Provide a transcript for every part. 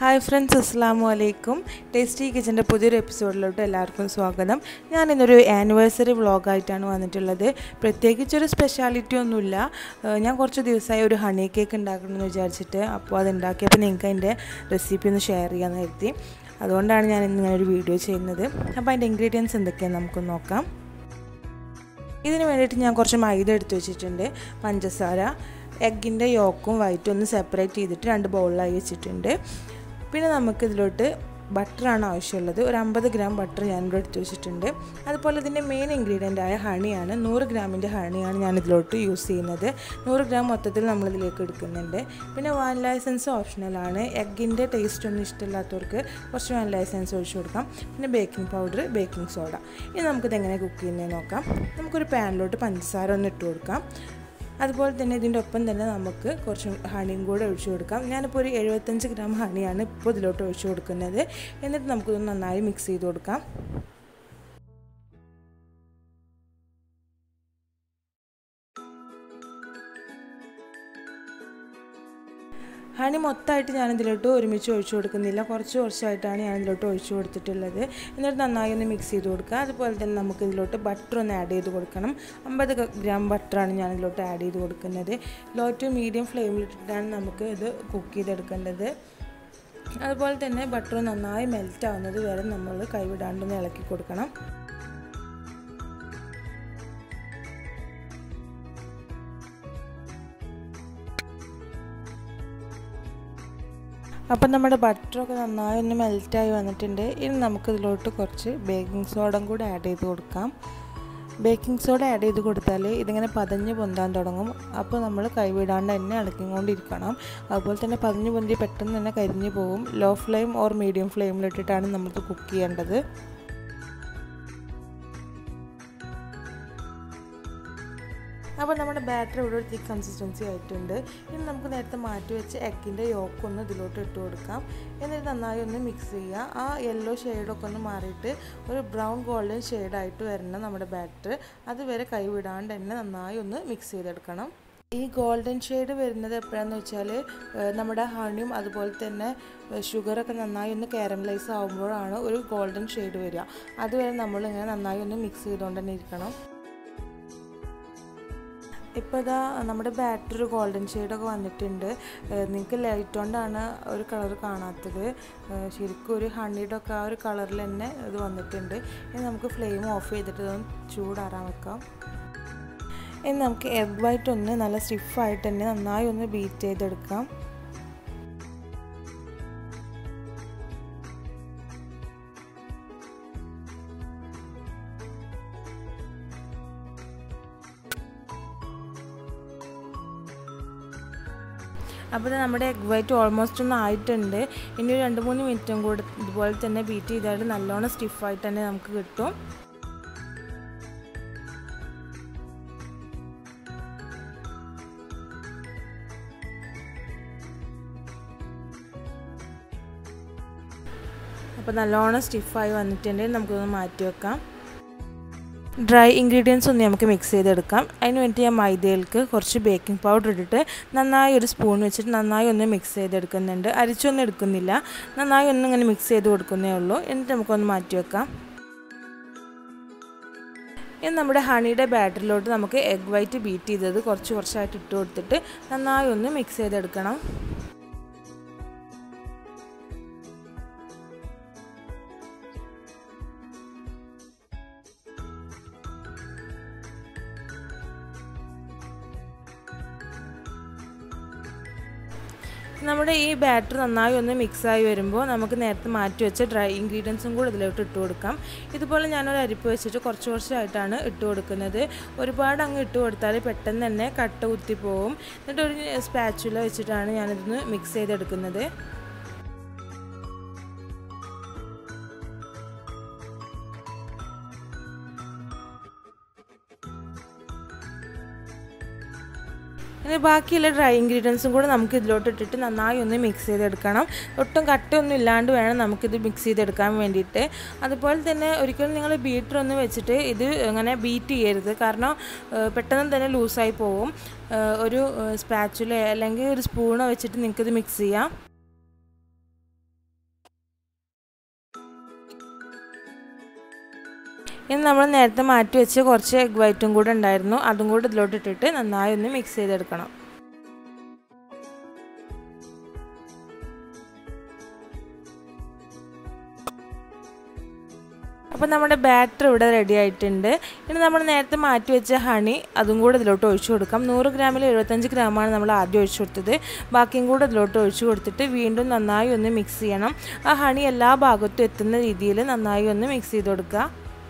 hi friends അസ്സാം വലൈക്കും tasty കിച്ചൻ്റെ പുതിയൊരു എപ്പിസോഡിലോട്ട് എല്ലാവർക്കും സ്വാഗതം ഞാൻ ഇന്നൊരു ആനിവേഴ്സറി വ്ളോഗായിട്ടാണ് വന്നിട്ടുള്ളത് പ്രത്യേകിച്ചൊരു സ്പെഷ്യാലിറ്റി ഒന്നുമില്ല ഏഹ് ഞാൻ കുറച്ച് ദിവസമായി ഒരു ഹണി കേക്ക് ഉണ്ടാക്കണമെന്ന് വിചാരിച്ചിട്ട് അപ്പോൾ അത് ഉണ്ടാക്കിയപ്പോൾ നിങ്ങൾക്ക് അതിൻ്റെ റെസിപ്പി ഒന്ന് ഷെയർ ചെയ്യാമെന്ന് കരുതി അതുകൊണ്ടാണ് ഞാൻ ഇന്ന് ഇങ്ങനെ ഒരു വീഡിയോ ചെയ്യുന്നത് അപ്പോൾ അതിൻ്റെ ഇൻഗ്രീഡിയൻസ് എന്തൊക്കെയാണെന്ന് നമുക്ക് നോക്കാം ഇതിന് വേണ്ടിയിട്ട് ഞാൻ കുറച്ച് മൈദ എടുത്ത് വെച്ചിട്ടുണ്ട് പഞ്ചസാര എഗ്ഗിൻ്റെ യോക്കും വൈറ്റും ഒന്ന് സെപ്പറേറ്റ് ചെയ്തിട്ട് രണ്ട് ബൗളിലായി വെച്ചിട്ടുണ്ട് പിന്നെ നമുക്കിതിലോട്ട് ബട്ടറാണ് ആവശ്യമുള്ളത് ഒരു അമ്പത് ഗ്രാം ബട്ടർ ഞാനിവിടെ എടുത്ത് വെച്ചിട്ടുണ്ട് അതുപോലെ ഇതിൻ്റെ മെയിൻ ഇൻഗ്രീഡിയൻ്റ് ആയ ഹണിയാണ് നൂറ് ഗ്രാമിൻ്റെ ഹണിയാണ് ഞാൻ ഇതിലോട്ട് യൂസ് ചെയ്യുന്നത് നൂറ് ഗ്രാം മൊത്തത്തിൽ നമ്മളിതിലേക്ക് എടുക്കുന്നുണ്ട് പിന്നെ വാനില എസൻസ് ഓപ്ഷണലാണ് എഗ്ഗിൻ്റെ ടേസ്റ്റ് ഒന്നും ഇഷ്ടമില്ലാത്തവർക്ക് കുറച്ച് വാനില എസൻസ് ഒഴിച്ചു കൊടുക്കാം പിന്നെ ബേക്കിംഗ് പൗഡർ ബേക്കിംഗ് സോഡ ഇനി നമുക്കിത് എങ്ങനെ കുക്ക് ചെയ്യുന്നത് നോക്കാം നമുക്കൊരു പാനിലോട്ട് പഞ്ചസാര ഒന്ന് ഇട്ട് കൊടുക്കാം അതുപോലെ തന്നെ ഇതിൻ്റെ ഒപ്പം തന്നെ നമുക്ക് കുറച്ച് ഹണിയും കൂടെ ഒഴിച്ചു കൊടുക്കാം ഞാനിപ്പോൾ ഒരു എഴുപത്തഞ്ച് ഗ്രാം ഹണിയാണ് ഇപ്പോൾ ഇതിലോട്ട് ഒഴിച്ചു കൊടുക്കുന്നത് എന്നിട്ട് നമുക്കിതൊന്ന് നന്നായി മിക്സ് ചെയ്ത് കൊടുക്കാം ഹണി മൊത്തമായിട്ട് ഞാൻ ഇതിലോട്ട് ഒരുമിച്ച് ഒഴിച്ചു കൊടുക്കുന്നില്ല കുറച്ച് കുറച്ചായിട്ടാണ് ഞാൻ ഇതിലോട്ട് ഒഴിച്ചു കൊടുത്തിട്ടുള്ളത് എന്നിട്ട് നന്നായി ഒന്ന് മിക്സ് ചെയ്ത് കൊടുക്കുക അതുപോലെ തന്നെ നമുക്ക് ഇതിലോട്ട് ബട്ടർ ഒന്ന് ആഡ് ചെയ്ത് കൊടുക്കണം അമ്പത് ഗ്രാം ബട്ടറാണ് ഞാൻ ഇതിലോട്ട് ആഡ് ചെയ്ത് കൊടുക്കുന്നത് ലോ ടു മീഡിയം ഫ്ലെയിമിലിട്ടിട്ടാണ് നമുക്ക് ഇത് കുക്ക് ചെയ്തെടുക്കേണ്ടത് അതുപോലെ തന്നെ ബട്ടർ നന്നായി മെൽറ്റ് ആവുന്നത് വരെ നമ്മൾ കൈവിടാണ്ടൊന്ന് ഇളക്കി കൊടുക്കണം അപ്പം നമ്മുടെ ബട്ടറൊക്കെ നന്നായി ഒന്ന് മെൽറ്റായി വന്നിട്ടുണ്ട് ഇനി നമുക്കിതിലോട്ട് കുറച്ച് ബേക്കിംഗ് സോഡയും കൂടെ ആഡ് ചെയ്ത് കൊടുക്കാം ബേക്കിംഗ് സോഡ ആഡ് ചെയ്ത് കൊടുത്താൽ ഇതിങ്ങനെ പതഞ്ഞ് പൊന്താൻ തുടങ്ങും അപ്പോൾ നമ്മൾ കൈവിടാണ്ട് തന്നെ ഇളക്കിക്കൊണ്ടിരിക്കണം അതുപോലെ തന്നെ പതഞ്ഞ് പൊന്തി പെട്ടെന്ന് തന്നെ കരിഞ്ഞു പോകും ലോ ഫ്ലെയിം ഓർ മീഡിയം ഫ്ലെയിമിലിട്ടിട്ടാണ് നമ്മൾക്ക് കുക്ക് ചെയ്യേണ്ടത് അപ്പോൾ നമ്മുടെ ബാറ്റർ ഇവിടെ ഒരു തിക്ക് കൺസിസ്റ്റൻസി ആയിട്ടുണ്ട് ഇനി നമുക്ക് നേരത്തെ മാറ്റി വെച്ച് എഗ്ഗിൻ്റെ യോക്ക് ഒന്ന് ഇതിലോട്ട് ഇട്ട് കൊടുക്കാം എന്നിട്ട് നന്നായി ഒന്ന് മിക്സ് ചെയ്യുക ആ യെല്ലോ ഷെയ്ഡൊക്കെ ഒന്ന് മാറിയിട്ട് ഒരു ബ്രൗൺ ഗോൾഡൻ ഷെയ്ഡായിട്ട് വരണം നമ്മുടെ ബാറ്റർ അതുവരെ കൈവിടാണ്ട് തന്നെ നന്നായി ഒന്ന് മിക്സ് ചെയ്തെടുക്കണം ഈ ഗോൾഡൻ ഷെയ്ഡ് വരുന്നത് എപ്പോഴാന്ന് വെച്ചാൽ നമ്മുടെ ഹണിയും അതുപോലെ തന്നെ ഷുഗറൊക്കെ നന്നായി ഒന്ന് കാരമലൈസ് ആകുമ്പോഴാണ് ഒരു ഗോൾഡൻ ഷെയ്ഡ് വരിക അതുവരെ നമ്മളിങ്ങനെ നന്നായി ഒന്ന് മിക്സ് ചെയ്തുകൊണ്ട് തന്നെ ഇരിക്കണം ഇപ്പോൾ ഇതാ നമ്മുടെ ബാറ്ററി ഗോൾഡൻ ഷെയ്ഡൊക്കെ വന്നിട്ടുണ്ട് നിങ്ങൾക്ക് ലൈറ്റ് കൊണ്ടാണ് ഒരു കളർ കാണാത്തത് ശരിക്കും ഒരു ഹണിയുടെ ഒക്കെ ആ ഒരു കളറിൽ തന്നെ ഇത് വന്നിട്ടുണ്ട് ഇനി നമുക്ക് ഫ്ലെയിം ഓഫ് ചെയ്തിട്ട് ഇതൊന്ന് ചൂടാറാൻ വെക്കാം ഇനി നമുക്ക് എഗ് വൈറ്റ് ഒന്ന് നല്ല സ്റ്റിഫായിട്ട് തന്നെ നന്നായി ഒന്ന് ബീറ്റ് ചെയ്തെടുക്കാം അപ്പോൾ നമ്മുടെ എഗ് വൈറ്റ് ഓൾമോസ്റ്റ് ഒന്ന് ആയിട്ടുണ്ട് ഇനി ഒരു രണ്ട് മൂന്ന് മിനിറ്റും കൂടെ ഇതുപോലെ തന്നെ ബീറ്റ് ചെയ്താൽ നല്ലോണം സ്റ്റിഫായിട്ട് തന്നെ നമുക്ക് കിട്ടും അപ്പോൾ നല്ലോണം സ്റ്റിഫായി വന്നിട്ടുണ്ടെങ്കിൽ നമുക്കൊന്ന് മാറ്റി വെക്കാം ഡ്രൈ ഇൻഗ്രീഡിയൻസ് ഒന്ന് നമുക്ക് മിക്സ് ചെയ്തെടുക്കാം അതിന് വേണ്ടി ഞാൻ മൈദയിലേക്ക് കുറച്ച് ബേക്കിംഗ് പൗഡർ ഇട്ടിട്ട് നന്നായി ഒരു സ്പൂൺ വെച്ചിട്ട് നന്നായി ഒന്ന് മിക്സ് ചെയ്തെടുക്കുന്നുണ്ട് അരിച്ചൊന്നും എടുക്കുന്നില്ല നന്നായി ഒന്ന് ഇങ്ങനെ മിക്സ് ചെയ്ത് കൊടുക്കുന്നേ ഉള്ളൂ എന്നിട്ട് നമുക്കൊന്ന് മാറ്റി വെക്കാം ഇനി നമ്മുടെ ഹണിയുടെ ബാറ്ററിലോട്ട് നമുക്ക് എഗ് വൈറ്റ് ബീറ്റ് ചെയ്തത് കുറച്ച് കുറച്ചായിട്ട് ഇട്ട് കൊടുത്തിട്ട് നന്നായി ഒന്ന് മിക്സ് ചെയ്തെടുക്കണം നമ്മുടെ ഈ ബാറ്റർ നന്നായി ഒന്ന് മിക്സായി വരുമ്പോൾ നമുക്ക് നേരത്തെ മാറ്റി വെച്ച ഡ്രൈ ഇൻഗ്രീഡിയൻസും കൂടി ഇതിലോട്ട് ഇട്ട് കൊടുക്കാം ഇതുപോലെ ഞാനൊരു അരിപ്പ് വെച്ചിട്ട് കുറച്ച് കുറച്ചായിട്ടാണ് ഇട്ട് കൊടുക്കുന്നത് ഒരുപാട് അങ്ങ് ഇട്ട് കൊടുത്താൽ പെട്ടെന്ന് തന്നെ കട്ട കുത്തിപ്പോവും എന്നിട്ട് ഒരു സ്പാച്ചുല വെച്ചിട്ടാണ് ഞാനിതൊന്ന് മിക്സ് ചെയ്തെടുക്കുന്നത് ഇനി ബാക്കിയുള്ള ഡ്രൈ ഇൻഗ്രീഡിയൻസും കൂടെ നമുക്ക് ഇതിലോട്ട് ഇട്ടിട്ട് നന്നായി ഒന്ന് മിക്സ് ചെയ്തെടുക്കണം ഒട്ടും കട്ടയൊന്നും ഇല്ലാണ്ട് വേണം നമുക്കിത് മിക്സ് ചെയ്തെടുക്കാൻ വേണ്ടിയിട്ട് അതുപോലെ തന്നെ ഒരിക്കലും നിങ്ങൾ ബീറ്റർ ഒന്ന് വെച്ചിട്ട് ഇത് ഇങ്ങനെ ബീറ്റ് ചെയ്യരുത് കാരണം പെട്ടെന്ന് തന്നെ ലൂസായി പോവും ഒരു സ്പാച്ചുല അല്ലെങ്കിൽ ഒരു സ്പൂണോ വെച്ചിട്ട് നിങ്ങൾക്കിത് മിക്സ് ചെയ്യാം ഇനി നമ്മൾ നേരത്തെ മാറ്റി വെച്ച് കുറച്ച് എഗ് വൈറ്റും കൂടെ ഉണ്ടായിരുന്നു അതും കൂടെ ഇതിലോട്ട് ഇട്ടിട്ട് നന്നായി ഒന്ന് മിക്സ് ചെയ്തെടുക്കണം അപ്പോൾ നമ്മുടെ ബാറ്റർ ഇവിടെ റെഡി ആയിട്ടുണ്ട് ഇനി നമ്മൾ നേരത്തെ മാറ്റി വെച്ച ഹണി അതും കൂടെ ഇതിലോട്ട് ഒഴിച്ചു കൊടുക്കാം നൂറ് ഗ്രാമിൽ എഴുപത്തഞ്ച് ഗ്രാമാണ് നമ്മൾ ആദ്യം ഒഴിച്ചു കൊടുത്തത് ബാക്കിയും കൂടെ ഇതിലോട്ട് ഒഴിച്ചു കൊടുത്തിട്ട് വീണ്ടും നന്നായി ഒന്ന് മിക്സ് ചെയ്യണം ആ ഹണി എല്ലാ ഭാഗത്തും എത്തുന്ന രീതിയിൽ നന്നായി ഒന്ന് മിക്സ് ചെയ്ത് കൊടുക്കുക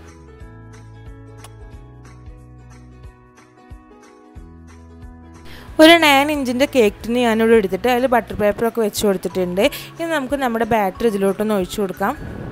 ഒരു നയൻ ഇഞ്ചിൻ്റെ കേക്ക് ടിന് ഞാനിവിടെ എടുത്തിട്ട് അതിൽ ബട്ടർ പേപ്പറൊക്കെ വെച്ച് കൊടുത്തിട്ടുണ്ട് ഇനി നമുക്ക് നമ്മുടെ ബാറ്റർ ഇതിലോട്ടൊന്ന് ഒഴിച്ചു കൊടുക്കാം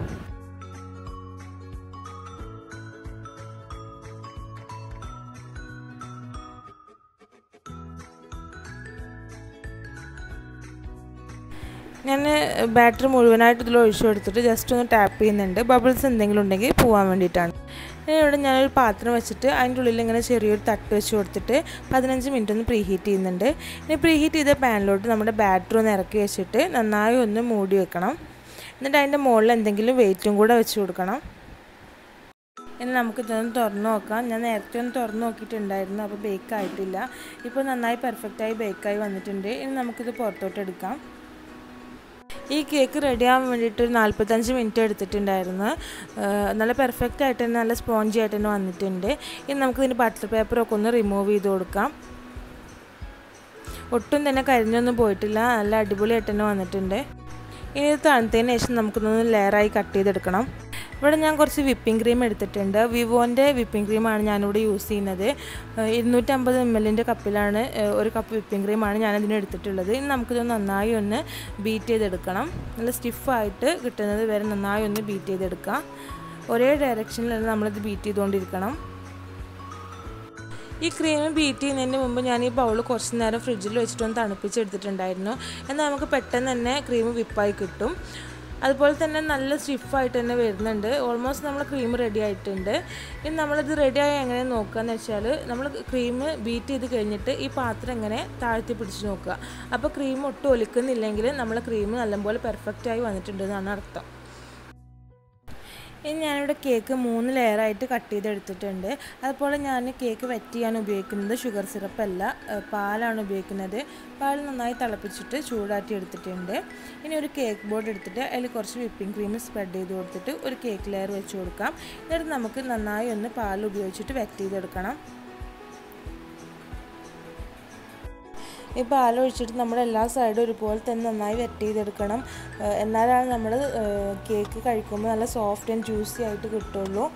ഞാൻ ബാറ്ററി മുഴുവനായിട്ട് ഇതിൽ ഒഴിച്ചു കൊടുത്തിട്ട് ജസ്റ്റ് ഒന്ന് ടാപ്പ് ചെയ്യുന്നുണ്ട് ബബിൾസ് എന്തെങ്കിലും ഉണ്ടെങ്കിൽ പോകാൻ വേണ്ടിയിട്ടാണ് ഇവിടെ ഞാനൊരു പാത്രം വെച്ചിട്ട് അതിൻ്റെ ഉള്ളിൽ ഇങ്ങനെ ചെറിയൊരു തട്ട് വെച്ച് കൊടുത്തിട്ട് പതിനഞ്ച് മിനിറ്റ് ഒന്ന് പ്രീ ഹീറ്റ് ചെയ്യുന്നുണ്ട് ഇനി പ്രീ ഹീറ്റ് ചെയ്ത പാനിലോട്ട് നമ്മുടെ ബാറ്ററി ഒന്ന് ഇറക്കി വെച്ചിട്ട് നന്നായി ഒന്ന് മൂടി വെക്കണം എന്നിട്ട് അതിൻ്റെ മുകളിൽ എന്തെങ്കിലും വെയിറ്റും കൂടെ വെച്ച് കൊടുക്കണം ഇനി നമുക്ക് ഇതൊന്ന് തുറന്ന് നോക്കാം ഞാൻ നേരത്തെ ഒന്ന് തുറന്ന് നോക്കിയിട്ടുണ്ടായിരുന്നു അപ്പോൾ ബേക്ക് ആയിട്ടില്ല ഇപ്പോൾ നന്നായി പെർഫെക്റ്റായി ബേക്കായി വന്നിട്ടുണ്ട് ഇനി നമുക്കിത് പുറത്തോട്ട് എടുക്കാം ഈ കേക്ക് റെഡി ആവാൻ വേണ്ടിയിട്ട് ഒരു നാൽപ്പത്തഞ്ച് മിനിറ്റ് എടുത്തിട്ടുണ്ടായിരുന്നു നല്ല പെർഫെക്റ്റ് ആയിട്ട് തന്നെ നല്ല സ്പോഞ്ചി ആയിട്ട് തന്നെ വന്നിട്ടുണ്ട് ഇനി നമുക്കിതിന് ബട്ടർ പേപ്പറൊക്കെ ഒന്ന് റിമൂവ് ചെയ്ത് കൊടുക്കാം ഒട്ടും തന്നെ കരിഞ്ഞൊന്നും പോയിട്ടില്ല നല്ല അടിപൊളിയായിട്ട് തന്നെ വന്നിട്ടുണ്ട് ഇനി ഇത് തണുത്തതിന് ശേഷം നമുക്കിതൊന്ന് ലെയറായി കട്ട് ചെയ്തെടുക്കണം ഇവിടെ ഞാൻ കുറച്ച് വിപ്പിംഗ് ക്രീം എടുത്തിട്ടുണ്ട് വിവോൻ്റെ വിപ്പിംഗ് ക്രീമാണ് ഞാനിവിടെ യൂസ് ചെയ്യുന്നത് ഇരുന്നൂറ്റമ്പത് എം എല്ലിൻ്റെ കപ്പിലാണ് ഒരു കപ്പ് വിപ്പിംഗ് ക്രീമാണ് ഞാനതിന് എടുത്തിട്ടുള്ളത് ഇനി നമുക്കിത് നന്നായി ഒന്ന് ബീറ്റ് ചെയ്തെടുക്കണം നല്ല സ്റ്റിഫായിട്ട് കിട്ടുന്നത് വരെ നന്നായി ഒന്ന് ബീറ്റ് ചെയ്തെടുക്കാം ഒരേ ഡയറക്ഷനിലാണ് നമ്മളിത് ബീറ്റ് ചെയ്തുകൊണ്ടിരിക്കണം ഈ ക്രീം ബീറ്റ് ചെയ്യുന്നതിന് മുമ്പ് ഞാൻ ഈ ബൗൾ കുറച്ച് നേരം ഫ്രിഡ്ജിൽ വെച്ചിട്ടൊന്ന് തണുപ്പിച്ചെടുത്തിട്ടുണ്ടായിരുന്നു എന്നാൽ നമുക്ക് പെട്ടെന്ന് തന്നെ ക്രീം വിപ്പായി കിട്ടും അതുപോലെ തന്നെ നല്ല സ്റ്റിഫായിട്ട് തന്നെ വരുന്നുണ്ട് ഓൾമോസ്റ്റ് നമ്മൾ ക്രീം റെഡി ആയിട്ടുണ്ട് ഇനി നമ്മളിത് റെഡി ആയി എങ്ങനെ നോക്കുകയെന്ന് വെച്ചാൽ നമ്മൾ ക്രീം ബീറ്റ് ചെയ്ത് കഴിഞ്ഞിട്ട് ഈ പാത്രം ഇങ്ങനെ താഴ്ത്തി പിടിച്ച് നോക്കുക അപ്പോൾ ക്രീം ഒട്ടും ഒലിക്കുന്നില്ലെങ്കിൽ നമ്മൾ ക്രീം നല്ലപോലെ പെർഫെക്റ്റായി വന്നിട്ടുണ്ടെന്നാണ് അർത്ഥം ഇനി ഞാനിവിടെ കേക്ക് മൂന്ന് ലെയറായിട്ട് കട്ട് ചെയ്തെടുത്തിട്ടുണ്ട് അതുപോലെ ഞാൻ കേക്ക് വെറ്റ് ചെയ്യാൻ ഉപയോഗിക്കുന്നത് ഷുഗർ സിറപ്പ് അല്ല പാലാണ് ഉപയോഗിക്കുന്നത് പാൽ നന്നായി തിളപ്പിച്ചിട്ട് ചൂടാറ്റി എടുത്തിട്ടുണ്ട് ഇനി ഒരു കേക്ക് ബോർഡ് എടുത്തിട്ട് അതിൽ കുറച്ച് വിപ്പിംഗ് ക്രീം സ്പ്രെഡ് ചെയ്ത് കൊടുത്തിട്ട് ഒരു കേക്ക് ലെയർ വെച്ച് കൊടുക്കാം എന്നിട്ട് നമുക്ക് നന്നായി ഒന്ന് പാൽ ഉപയോഗിച്ചിട്ട് വെറ്റ് ചെയ്തെടുക്കണം ഈ പാൽ ഒഴിച്ചിട്ട് നമ്മൾ എല്ലാ സൈഡും ഒരുപോലെ തന്നെ നന്നായി വെറ്റ് ചെയ്തെടുക്കണം എന്നാലാണ് നമ്മൾ കേക്ക് കഴിക്കുമ്പോൾ നല്ല സോഫ്റ്റ് ആൻഡ് ജ്യൂസി ആയിട്ട് കിട്ടുള്ളൂ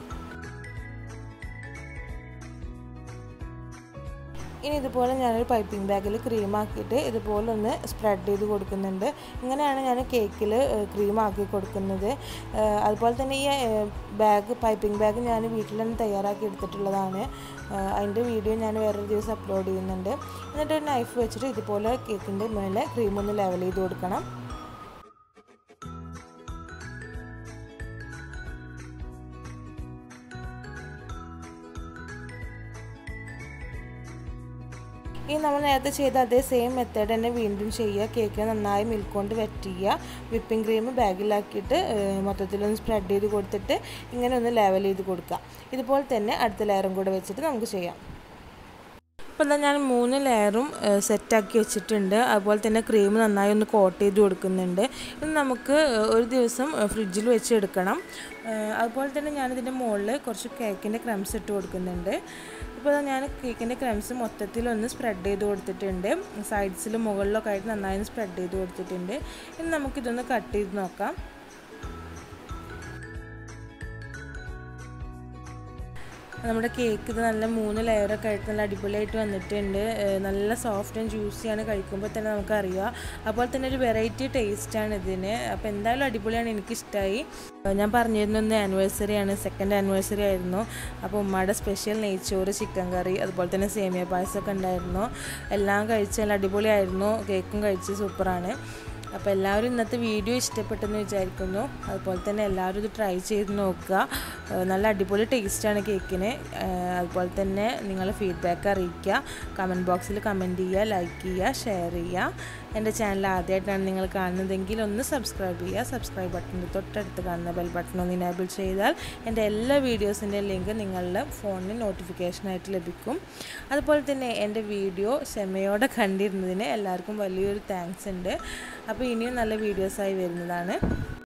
ഇനി ഇതുപോലെ ഞാനൊരു പൈപ്പിംഗ് ബാഗിൽ ക്രീം ആക്കിയിട്ട് ഇതുപോലെ ഒന്ന് സ്പ്രെഡ് ചെയ്ത് കൊടുക്കുന്നുണ്ട് ഇങ്ങനെയാണ് ഞാൻ കേക്കിൽ ക്രീം ആക്കി കൊടുക്കുന്നത് അതുപോലെ തന്നെ ഈ ബാഗ് പൈപ്പിംഗ് ബാഗ് ഞാൻ വീട്ടിൽ തന്നെ തയ്യാറാക്കി എടുത്തിട്ടുള്ളതാണ് അതിൻ്റെ വീഡിയോ ഞാൻ വേറൊരു ദിവസം അപ്ലോഡ് ചെയ്യുന്നുണ്ട് എന്നിട്ട് ഒരു നൈഫ് വെച്ചിട്ട് ഇതുപോലെ കേക്കിൻ്റെ മേലെ ക്രീം ഒന്ന് ലെവൽ ചെയ്ത് കൊടുക്കണം ഈ നമ്മൾ നേരത്തെ ചെയ്ത അതേ സെയിം മെത്തേഡ് തന്നെ വീണ്ടും ചെയ്യുക കേക്ക് നന്നായി മിൽക്ക് കൊണ്ട് വെറ്റ് ചെയ്യുക വിപ്പിംഗ് ക്രീം ബാഗിലാക്കിയിട്ട് മൊത്തത്തിലൊന്ന് സ്പ്രെഡ് ചെയ്ത് കൊടുത്തിട്ട് ഇങ്ങനെ ഒന്ന് ലെവൽ ചെയ്ത് കൊടുക്കുക ഇതുപോലെ തന്നെ അടുത്ത ലെയറും കൂടെ വെച്ചിട്ട് നമുക്ക് ചെയ്യാം അപ്പോൾ എന്നാൽ ഞാൻ മൂന്ന് ലെയറും സെറ്റാക്കി വെച്ചിട്ടുണ്ട് അതുപോലെ തന്നെ ക്രീം നന്നായി ഒന്ന് കോട്ട് ചെയ്ത് കൊടുക്കുന്നുണ്ട് ഇത് നമുക്ക് ഒരു ദിവസം ഫ്രിഡ്ജിൽ വെച്ച് എടുക്കണം അതുപോലെ തന്നെ ഞാനിതിൻ്റെ മുകളിൽ കുറച്ച് കേക്കിൻ്റെ ക്രംസ് ഇട്ട് കൊടുക്കുന്നുണ്ട് ഇപ്പോൾ ഞാൻ കേക്കിൻ്റെ ക്രംസ് മൊത്തത്തിലൊന്ന് സ്പ്രെഡ് ചെയ്ത് കൊടുത്തിട്ടുണ്ട് സൈഡ്സിലും മുകളിലൊക്കെ ആയിട്ട് നന്നായി സ്പ്രെഡ് ചെയ്ത് കൊടുത്തിട്ടുണ്ട് ഇനി നമുക്കിതൊന്ന് കട്ട് ചെയ്ത് നോക്കാം നമ്മുടെ കേക്ക് ഇത് നല്ല മൂന്ന് ലെയറൊക്കെ ആയിട്ട് നല്ല അടിപൊളിയായിട്ട് വന്നിട്ടുണ്ട് നല്ല സോഫ്റ്റ് ആൻഡ് ജ്യൂസിയാണ് കഴിക്കുമ്പോൾ തന്നെ നമുക്കറിയാം അതുപോലെ തന്നെ ഒരു വെറൈറ്റി ടേസ്റ്റാണ് ഇതിന് അപ്പോൾ എന്തായാലും അടിപൊളിയാണ് എനിക്കിഷ്ടമായി ഞാൻ പറഞ്ഞിരുന്നു ഇന്ന് ആനിവേഴ്സറി ആണ് സെക്കൻഡ് ആനിവേഴ്സറി ആയിരുന്നു അപ്പോൾ ഉമ്മയുടെ സ്പെഷ്യൽ നെയ്ച്ചോറ് ചിക്കൻ കറി അതുപോലെ തന്നെ സേമിയ പായസമൊക്കെ ഉണ്ടായിരുന്നു എല്ലാം കഴിച്ച് നല്ല അടിപൊളിയായിരുന്നു കേക്കും കഴിച്ച് സൂപ്പറാണ് അപ്പോൾ എല്ലാവരും ഇന്നത്തെ വീഡിയോ ഇഷ്ടപ്പെട്ടെന്ന് വിചാരിക്കുന്നു അതുപോലെ തന്നെ എല്ലാവരും ഇത് ട്രൈ ചെയ്ത് നോക്കുക ഏഹ് നല്ല അടിപൊളി ടേസ്റ്റാണ് കേക്കിന് ഏഹ് അതുപോലെ തന്നെ നിങ്ങൾ ഫീഡ്ബാക്ക് അറിയിക്കുക കമൻറ്റ് ബോക്സിൽ കമൻറ്റ് ചെയ്യുക ലൈക്ക് ചെയ്യുക ഷെയർ ചെയ്യുക എൻ്റെ ചാനൽ ആദ്യമായിട്ടാണ് നിങ്ങൾ കാണുന്നതെങ്കിൽ ഒന്ന് സബ്സ്ക്രൈബ് ചെയ്യുക സബ്സ്ക്രൈബ് ബട്ടണിൻ്റെ തൊട്ടടുത്ത് കാണുന്ന ബെൽ ബട്ടൺ ഒന്ന് ഇനേബിൾ ചെയ്താൽ എൻ്റെ എല്ലാ വീഡിയോസിൻ്റെ ലിങ്ക് നിങ്ങളുടെ ഫോണിൽ നോട്ടിഫിക്കേഷനായിട്ട് ലഭിക്കും അതുപോലെ തന്നെ എൻ്റെ വീഡിയോ ക്ഷമയോടെ കണ്ടിരുന്നതിന് എല്ലാവർക്കും വലിയൊരു താങ്ക്സ് ഉണ്ട് അപ്പോൾ ഇനിയും നല്ല വീഡിയോസായി വരുന്നതാണ്